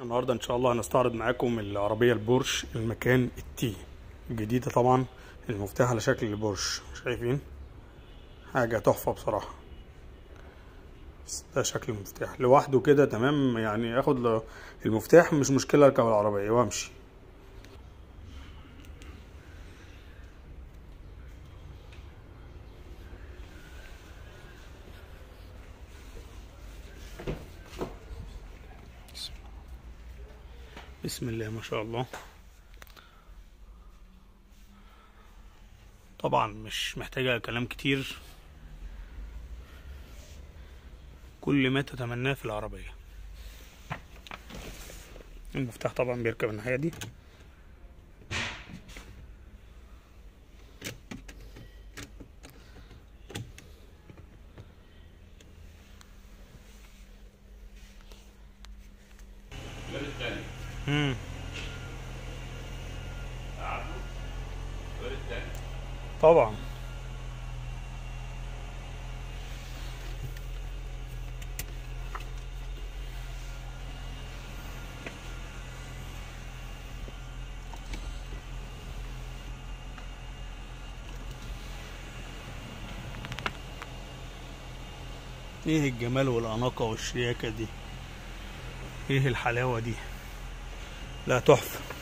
النهارده ان شاء الله هنستعرض معاكم العربيه البورش المكان التي الجديده طبعا المفتاح على شكل البورش شايفين حاجه تحفه بصراحه ده شكل المفتاح لوحده كده تمام يعني اخد المفتاح مش مشكله اركب العربيه وامشي بسم الله ما شاء الله طبعا مش محتاجة كلام كتير كل ما تتمناه في العربية المفتاح طبعا بيركب الناحية دي مم. طبعا ايه الجمال والاناقه والشياكه دي ايه الحلاوه دي لا تحفه